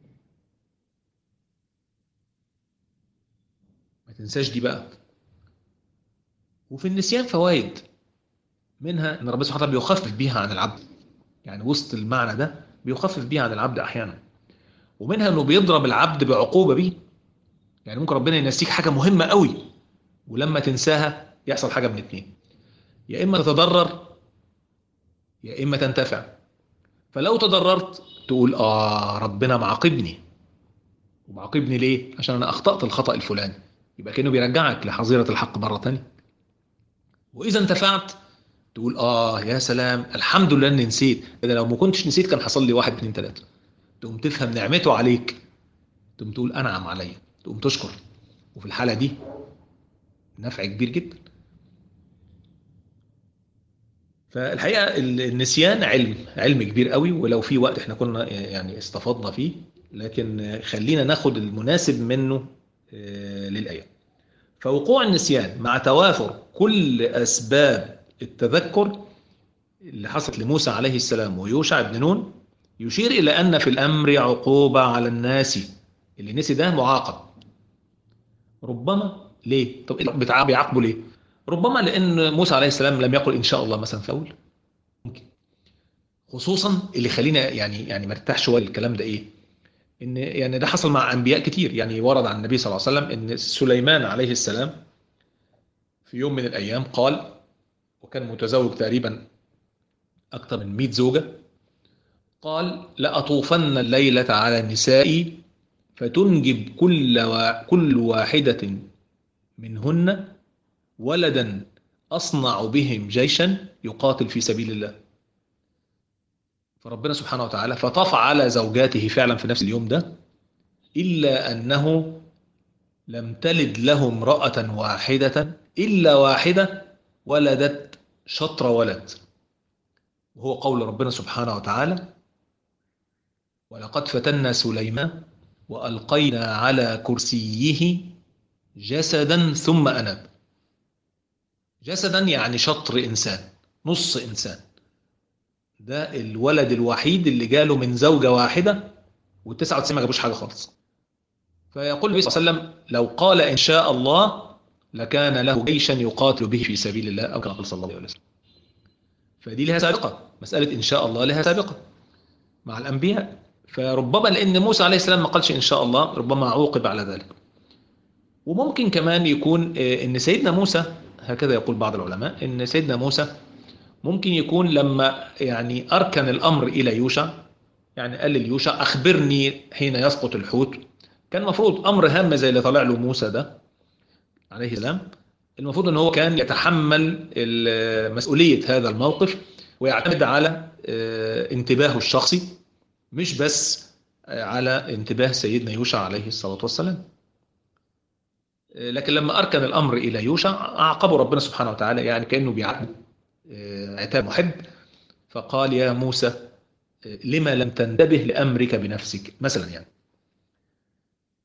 ما تنساش دي بقى وفي النسيان فوائد منها ان ربنا سبحانه وتعالى بيخفف بيها عن العبد يعني وسط المعنى ده بيخفف بيها عن العبد احيانا ومنها انه بيضرب العبد بعقوبه بيه يعني ممكن ربنا ينسيك حاجه مهمه قوي ولما تنساها يحصل حاجه من اتنين يا اما تتضرر يا اما تنتفع فلو تضررت تقول اه ربنا معاقبني ومعاقبني ليه عشان انا اخطات الخطا الفلاني يبقى كانه بيرجعك لحظيره الحق مره ثانيه واذا انتفعت تقول اه يا سلام الحمد لله اني نسيت اذا لو ما كنتش نسيت كان حصل لي واحد اتنين تلاته تقوم تفهم نعمته عليك تقوم تقول انعم عليا تقوم تشكر وفي الحاله دي نفع كبير جدا فالحقيقه النسيان علم علم كبير قوي ولو في وقت احنا كنا يعني استفضنا فيه لكن خلينا ناخد المناسب منه للايه فوقوع النسيان مع توافر كل اسباب التذكر اللي حصلت لموسى عليه السلام ويوشع بن نون يشير إلى أن في الأمر عقوبة على الناس اللي نسي ده معاقب ربما ليه؟ طب بيعاقبوا ليه؟ ربما لأن موسى عليه السلام لم يقل إن شاء الله مثلا في أول ممكن خصوصا اللي خلينا يعني يعني مرتاح شويه الكلام ده ايه؟ ان يعني ده حصل مع انبياء كتير يعني ورد عن النبي صلى الله عليه وسلم ان سليمان عليه السلام في يوم من الايام قال وكان متزوج تقريبا أكثر من 100 زوجة قال لأطوفن الليلة على نسائي فتنجب كل وا... كل واحدة منهن ولدا أصنع بهم جيشا يقاتل في سبيل الله فربنا سبحانه وتعالى فطاف على زوجاته فعلا في نفس اليوم ده إلا أنه لم تلد له امرأة واحدة إلا واحدة ولدت شطر ولد وهو قول ربنا سبحانه وتعالى ولقد فتنا سليمان وألقينا على كرسيه جسدا ثم أناب جسدا يعني شطر إنسان نص إنسان ده الولد الوحيد اللي جاله من زوجة واحدة والتسعة وتسعين ما جابوش حاجة خالص فيقول النبي صلى الله عليه وسلم لو قال إن شاء الله لكان له جيشا يقاتل به في سبيل الله أو كما قال صلى الله عليه وسلم فدي لها سابقة مسألة إن شاء الله لها سابقة مع الأنبياء فربما لأن موسى عليه السلام ما قالش إن شاء الله ربما عوقب على ذلك وممكن كمان يكون إن سيدنا موسى هكذا يقول بعض العلماء إن سيدنا موسى ممكن يكون لما يعني أركن الأمر إلى يوشع يعني قال ليوشع أخبرني حين يسقط الحوت كان المفروض أمر هام زي اللي طلع له موسى ده عليه السلام المفروض ان هو كان يتحمل مسؤولية هذا الموقف ويعتمد على انتباهه الشخصي مش بس على انتباه سيدنا يوشع عليه الصلاة والسلام لكن لما أركن الأمر إلى يوشع أعقبه ربنا سبحانه وتعالى يعني كأنه بيعاتبه عتاب محب فقال يا موسى لما لم تنتبه لأمرك بنفسك مثلا يعني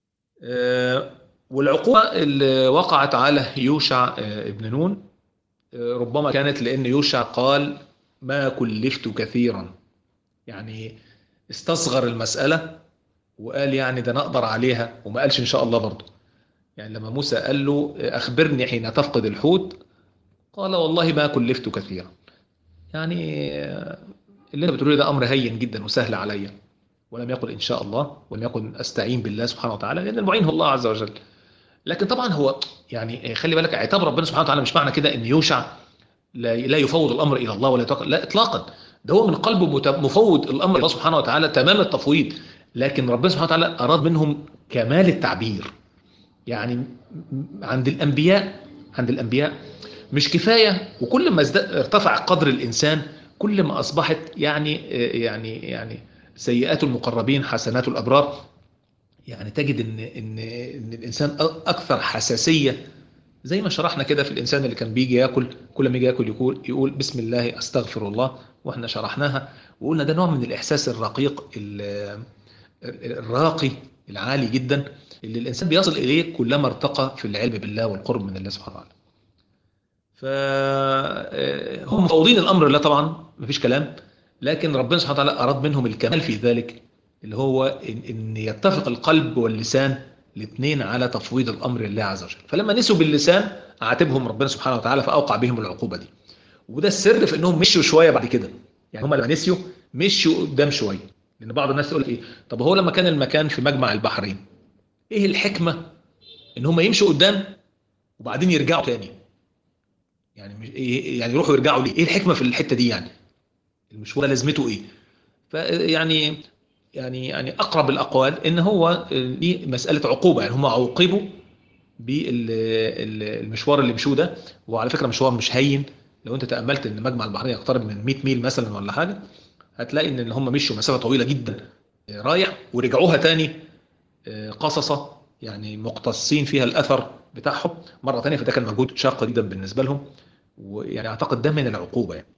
والعقوبة اللي وقعت على يوشع ابن نون ربما كانت لأن يوشع قال ما كلفت كثيرا يعني استصغر المسألة وقال يعني ده نقدر عليها وما قالش إن شاء الله برضه يعني لما موسى قال له أخبرني حين تفقد الحوت قال والله ما كلفت كثيرا يعني اللي انت بتقوله ده امر هين جدا وسهل عليا ولم يقل ان شاء الله ولم يقل استعين بالله سبحانه وتعالى لان المعين هو الله عز وجل لكن طبعا هو يعني خلي بالك عتاب ربنا سبحانه وتعالى مش معنى كده ان يوشع لا لا يفوض الامر الى الله ولا يتوكل لا اطلاقا ده هو من قلبه مفوض الامر الى الله سبحانه وتعالى تمام التفويض لكن ربنا سبحانه وتعالى اراد منهم كمال التعبير يعني عند الانبياء عند الانبياء مش كفايه وكل ما ارتفع قدر الانسان كل ما اصبحت يعني يعني يعني سيئات المقربين حسنات الابرار يعني تجد ان ان ان الانسان اكثر حساسيه زي ما شرحنا كده في الانسان اللي كان بيجي ياكل كل ما يجي ياكل يقول يقول بسم الله استغفر الله واحنا شرحناها وقلنا ده نوع من الاحساس الرقيق الراقي العالي جدا اللي الانسان بيصل اليه كلما ارتقى في العلم بالله والقرب من الله سبحانه وتعالى. فهم مفوضين الامر لله طبعا مفيش كلام لكن ربنا سبحانه وتعالى اراد منهم الكمال في ذلك اللي هو ان, إن يتفق القلب واللسان الاثنين على تفويض الامر لله عز وجل فلما نسوا باللسان عاتبهم ربنا سبحانه وتعالى فاوقع بهم العقوبه دي وده السر في انهم مشوا شويه بعد كده يعني هم لما نسيوا مشوا قدام شويه لان بعض الناس تقول ايه طب هو لما كان المكان في مجمع البحرين ايه الحكمه ان هم يمشوا قدام وبعدين يرجعوا تاني يعني يعني يروحوا يرجعوا ليه ايه الحكمه في الحته دي يعني المشوار لازمته ايه فيعني يعني يعني اقرب الاقوال ان هو دي مساله عقوبه يعني هم عوقبوا بالمشوار اللي مشوه ده وعلى فكره مشوار مش هين لو انت تاملت ان مجمع البحرين يقترب من 100 ميل مثلا ولا حاجه هتلاقي ان هم مشوا مسافه طويله جدا رايح ورجعوها تاني قصصه يعني مقتصين فيها الاثر بتاعهم مره ثانيه فده كان مجهود شاق جدا بالنسبه لهم ويعني اعتقد ده من العقوبه يعني.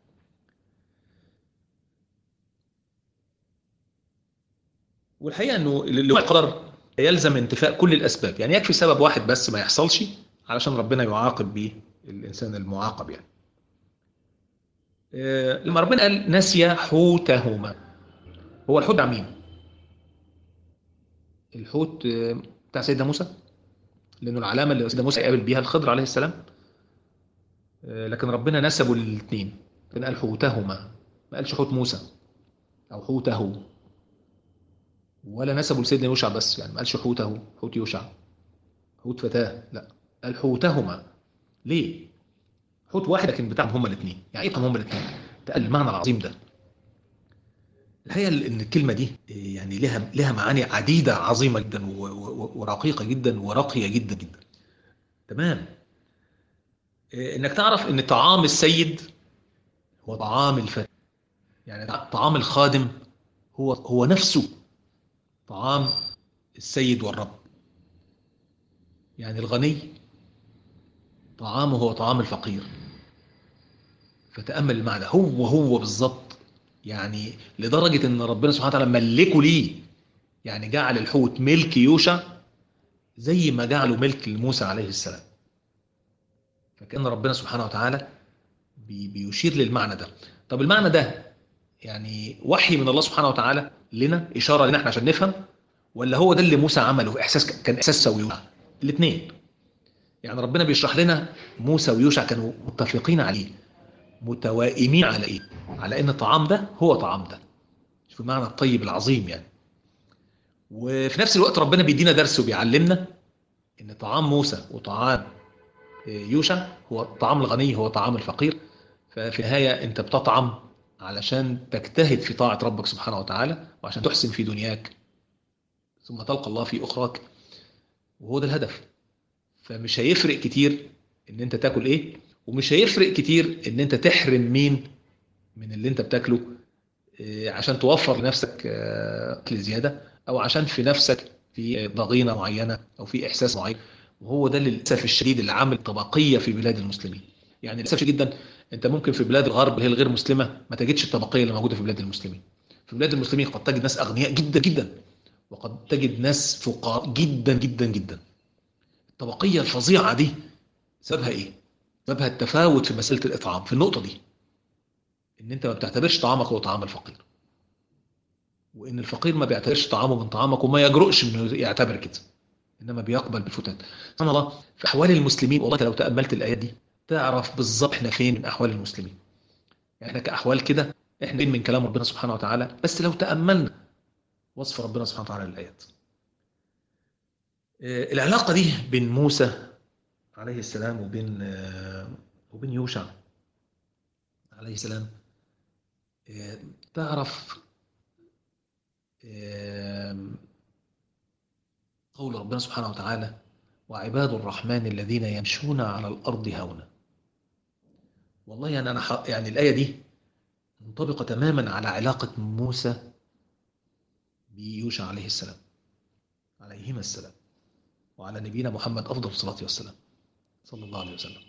والحقيقه انه لوقوع القدر يلزم انتفاء كل الاسباب يعني يكفي سبب واحد بس ما يحصلش علشان ربنا يعاقب به الانسان المعاقب يعني لما ربنا قال نسي حوتهما هو الحوت بتاع مين الحوت بتاع سيدنا موسى لانه العلامه اللي سيدنا موسى قابل بيها الخضر عليه السلام لكن ربنا نسبوا الاثنين كان قال حوتهما ما قالش حوت موسى او حوته ولا نسبوا لسيدنا يوشع بس يعني ما قالش حوته حوت يوشع حوت فتاه لا قال حوتهما ليه حوت واحد لكن بتاعهم هما الاثنين يعني ايه هما الاثنين ده المعنى العظيم ده الحقيقه ان الكلمه دي يعني لها لها معاني عديده عظيمه جدا ورقيقه جدا وراقيه جدا جدا تمام انك تعرف ان طعام السيد هو طعام الفتى يعني طعام الخادم هو هو نفسه طعام السيد والرب يعني الغني طعامه هو طعام الفقير فتأمل المعنى هو هو بالظبط يعني لدرجة ان ربنا سبحانه وتعالى ملكه ليه يعني جعل الحوت ملك يوشع زي ما جعله ملك لموسى عليه السلام فكان ربنا سبحانه وتعالى بي بيشير للمعنى ده طب المعنى ده يعني وحي من الله سبحانه وتعالى لنا إشارة لنا احنا عشان نفهم ولا هو ده اللي موسى عمله إحساس كان إحساس سوي الاثنين يعني ربنا بيشرح لنا موسى ويوشع كانوا متفقين عليه متوائمين على ايه على ان الطعام ده هو طعام ده شوف المعنى الطيب العظيم يعني وفي نفس الوقت ربنا بيدينا درس وبيعلمنا ان طعام موسى وطعام يوشع هو طعام الغني هو طعام الفقير ففي النهاية انت بتطعم علشان تجتهد في طاعة ربك سبحانه وتعالى وعشان تحسن في دنياك ثم تلقى الله في أخراك وهو ده الهدف فمش هيفرق كتير ان انت تاكل ايه ومش هيفرق كتير ان انت تحرم مين من اللي انت بتاكله عشان توفر لنفسك اكل زياده او عشان في نفسك في ضغينه معينه او في احساس معين وهو ده للاسف الشديد اللي عامل طبقيه في بلاد المسلمين يعني للاسف جدا انت ممكن في بلاد الغرب اللي هي الغير مسلمه ما تجدش الطبقيه اللي موجوده في بلاد المسلمين في بلاد المسلمين قد تجد ناس اغنياء جدا جدا وقد تجد ناس فقراء جدا جدا جدا الطبقيه الفظيعه دي سببها ايه سببها التفاوت في مساله الاطعام في النقطه دي ان انت ما بتعتبرش طعامك هو طعام الفقير وان الفقير ما بيعتبرش طعامه من طعامك وما يجرؤش انه يعتبر كده انما بيقبل بالفتات سبحان الله في احوال المسلمين والله لو تاملت الايات دي تعرف بالظبط احنا فين من احوال المسلمين يعني احنا كاحوال كده احنا فين من كلام ربنا سبحانه وتعالى بس لو تاملنا وصف ربنا سبحانه وتعالى للايات العلاقه دي بين موسى عليه السلام وبين وبين يوشع عليه السلام تعرف قول ربنا سبحانه وتعالى وعباد الرحمن الذين يمشون على الأرض هونا والله يعني أنا يعني الآية دي منطبقة تماما على علاقة موسى بيوشع عليه السلام عليهما السلام وعلى نبينا محمد أفضل الصلاة والسلام صلى الله عليه وسلم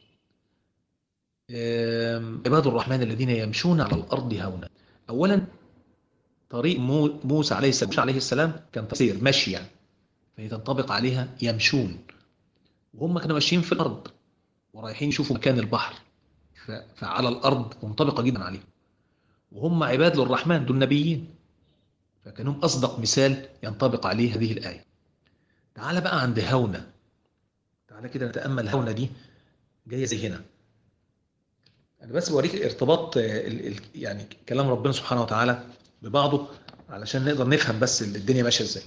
عباد الرحمن الذين يمشون على الأرض هونا أولا طريق موسى عليه السلام عليه السلام كان تسير مشي يعني فهي تنطبق عليها يمشون وهم كانوا ماشيين في الأرض ورايحين يشوفوا مكان البحر فعلى الأرض منطبقة جدا عليهم وهم عباد للرحمن دول نبيين فكانوا أصدق مثال ينطبق عليه هذه الآية تعال بقى عند هونة تعال كده نتأمل هونة دي جاية زي هنا أنا بس بوريك ارتباط يعني كلام ربنا سبحانه وتعالى ببعضه علشان نقدر نفهم بس الدنيا ماشيه ازاي.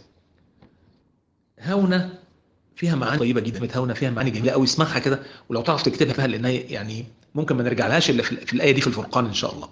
هونه فيها معاني طيبه جدا كلمه هونه فيها معاني جميله قوي اسمعها كده ولو تعرف تكتبها فيها لانها يعني ممكن ما نرجع لهاش الا في الايه دي في الفرقان ان شاء الله.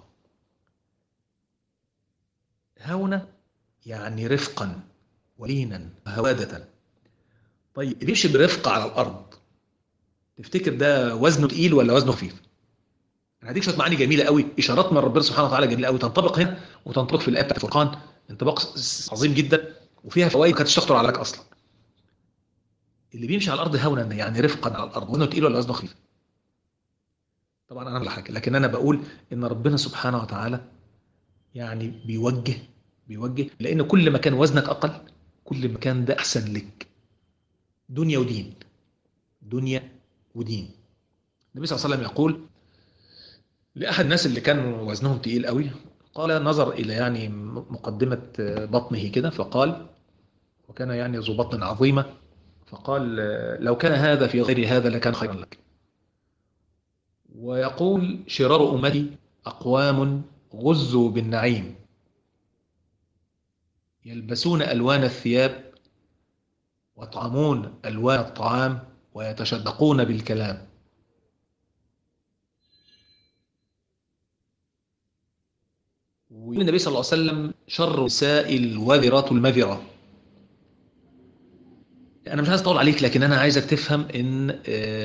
هونه يعني رفقا ولينا وهواده. طيب اللي يمشي برفق على الارض تفتكر ده وزنه تقيل ولا وزنه خفيف؟ انا هديك شويه معاني جميله قوي اشارات من ربنا سبحانه وتعالى جميله قوي تنطبق هنا وتنطبق في الايه بتاعت الفرقان انطباق عظيم جدا وفيها فوائد كانت تخطر على بالك اصلا اللي بيمشي على الارض هونا يعني رفقا على الارض وزنه تقيل ولا وزنه خفيف طبعا انا لا حاجه لكن انا بقول ان ربنا سبحانه وتعالى يعني بيوجه بيوجه لان كل ما كان وزنك اقل كل ما كان ده احسن لك دنيا ودين دنيا ودين النبي صلى الله عليه وسلم يقول لأحد الناس اللي كان وزنهم تقيل قوي قال نظر إلى يعني مقدمة بطنه كده فقال وكان يعني ذو بطن عظيمة فقال لو كان هذا في غير هذا لكان خيرا لك ويقول شرار أمتي أقوام غزوا بالنعيم يلبسون ألوان الثياب ويطعمون ألوان الطعام ويتشدقون بالكلام والنبي صلى الله عليه وسلم شر النساء الوذرة المذرة أنا مش عايز أطول عليك لكن أنا عايزك تفهم إن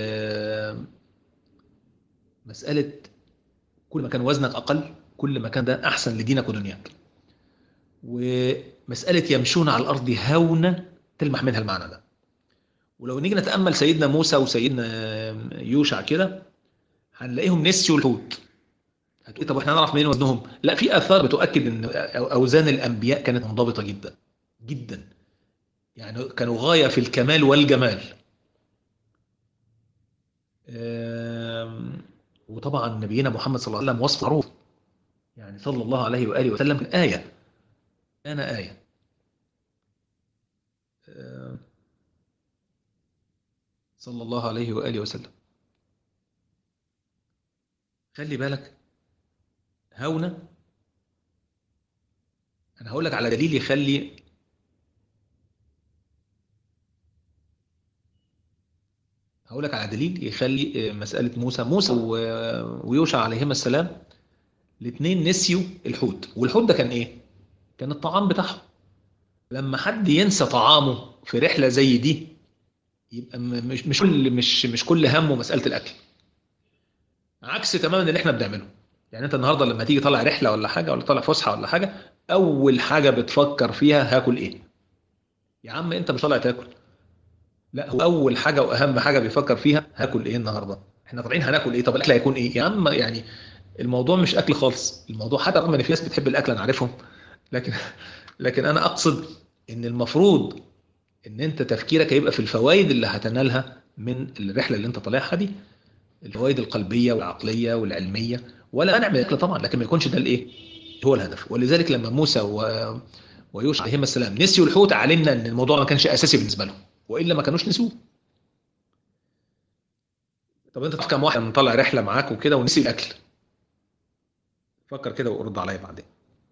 مسألة كل ما كان وزنك أقل كل ما كان ده أحسن لدينك ودنياك ومسألة يمشون على الأرض هونة تلمح منها المعنى ده ولو نيجي نتأمل سيدنا موسى وسيدنا يوشع كده هنلاقيهم نسيوا الحوت هتقول طب احنا نعرف منين وزنهم؟ لا في اثار بتؤكد ان اوزان الانبياء كانت منضبطه جدا جدا يعني كانوا غايه في الكمال والجمال وطبعا نبينا محمد صلى الله عليه وسلم وصف معروف يعني صلى الله عليه واله وسلم ايه كان ايه صلى الله عليه واله وسلم خلي بالك هونة أنا هقول لك على دليل يخلي هقول لك على دليل يخلي مسألة موسى موسى ويوشع عليهما السلام الاثنين نسيوا الحوت والحوت ده كان ايه؟ كان الطعام بتاعهم لما حد ينسى طعامه في رحلة زي دي يبقى مش مش كل مش مش كل همه مسألة الأكل عكس تماما اللي احنا بنعمله يعني انت النهارده لما تيجي طالع رحله ولا حاجه ولا طالع فسحه ولا حاجه اول حاجه بتفكر فيها هاكل ايه يا عم انت مش طالع تاكل لا هو اول حاجه واهم حاجه بيفكر فيها هاكل ايه النهارده احنا طالعين هناكل ايه طب الاكل هيكون ايه يا عم يعني الموضوع مش اكل خالص الموضوع حتى رغم ان في ناس بتحب الاكل انا عارفهم لكن لكن انا اقصد ان المفروض ان انت تفكيرك هيبقى في الفوائد اللي هتنالها من الرحله اللي انت طالعها دي الفوائد القلبيه والعقليه والعلميه ولا منع من الاكل طبعا لكن ما يكونش ده الايه هو الهدف ولذلك لما موسى و... ويوشع عليهما السلام نسيوا الحوت علمنا ان الموضوع ما كانش اساسي بالنسبه لهم والا ما كانوش نسوه طب انت كم واحد مطلع رحله معاك وكده ونسي الاكل فكر كده وارد عليا بعدين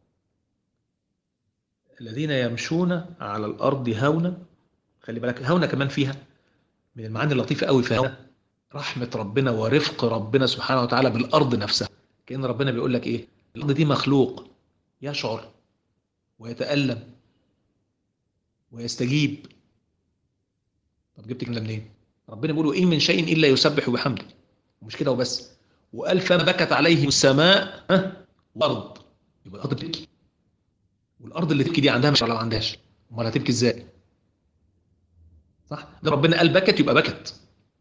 الذين يمشون على الارض هونا خلي بالك هونا كمان فيها من المعاني اللطيفه قوي في هونا رحمه ربنا ورفق ربنا سبحانه وتعالى بالارض نفسها كان ربنا بيقول لك ايه الارض دي مخلوق يشعر ويتالم ويستجيب طب جبت الكلام ده منين ربنا بيقول ان من شيء الا يسبح بحمده ومش كده وبس وقال فما بكت عليهم السماء والارض يبقى الارض بتبكي والارض اللي تبكي دي عندها مش ولا ما عندهاش امال هتبكي ازاي صح ده ربنا قال بكت يبقى بكت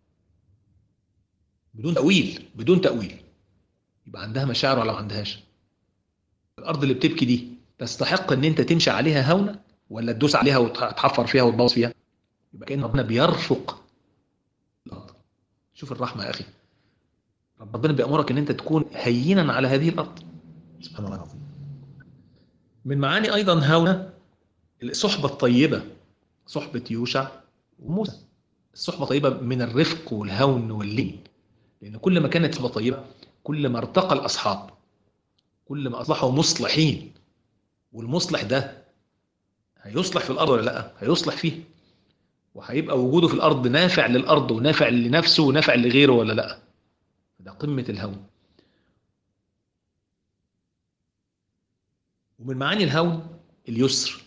بدون تاويل بدون تاويل يبقى عندها مشاعر ولا ما عندهاش الارض اللي بتبكي دي تستحق ان انت تمشي عليها هونه ولا تدوس عليها وتحفر فيها وتبوظ فيها يبقى كان ربنا بيرفق الارض شوف الرحمه يا اخي ربنا بيامرك ان انت تكون هينا على هذه الارض سبحان الله العظيم من معاني ايضا هونه الصحبه الطيبه صحبه يوشع وموسى الصحبه طيبه من الرفق والهون واللين لان كل ما كانت صحبه طيبه كل ما ارتقى الاصحاب كل ما اصبحوا مصلحين والمصلح ده هيصلح في الارض ولا لا هيصلح فيه وهيبقى وجوده في الارض نافع للارض ونافع لنفسه ونافع لغيره ولا لا ده قمه الهون ومن معاني الهون اليسر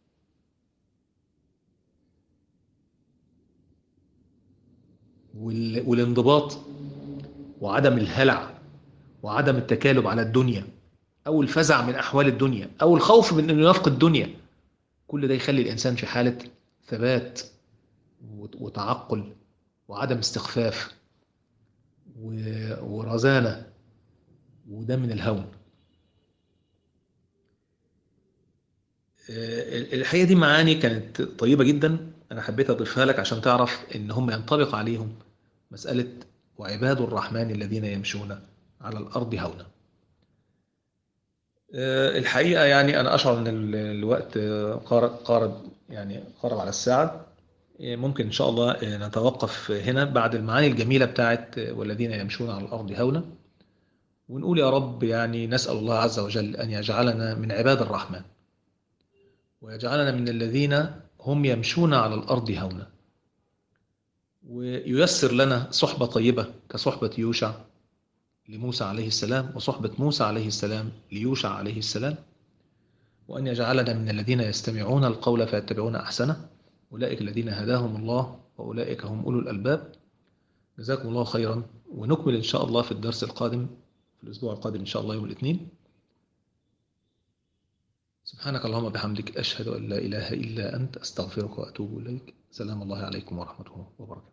والانضباط وعدم الهلع وعدم التكالب على الدنيا او الفزع من احوال الدنيا او الخوف من انه يفقد الدنيا كل ده يخلي الانسان في حاله ثبات وتعقل وعدم استخفاف ورزانه وده من الهون الحقيقه دي معاني كانت طيبه جدا انا حبيت اضيفها لك عشان تعرف ان هم ينطبق عليهم مساله وعباد الرحمن الذين يمشون على الارض هونا الحقيقه يعني انا اشعر ان الوقت قارب قارب يعني قارب على الساعه ممكن ان شاء الله نتوقف هنا بعد المعاني الجميله بتاعت والذين يمشون على الارض هونا ونقول يا رب يعني نسال الله عز وجل ان يجعلنا من عباد الرحمن ويجعلنا من الذين هم يمشون على الارض هونا وييسر لنا صحبه طيبه كصحبه يوشع لموسى عليه السلام وصحبة موسى عليه السلام ليوشع عليه السلام وأن يجعلنا من الذين يستمعون القول فيتبعون أحسنه أولئك الذين هداهم الله وأولئك هم أولو الألباب جزاكم الله خيرا ونكمل إن شاء الله في الدرس القادم في الأسبوع القادم إن شاء الله يوم الاثنين سبحانك اللهم بحمدك أشهد أن لا إله إلا أنت أستغفرك وأتوب إليك سلام الله عليكم ورحمته وبركاته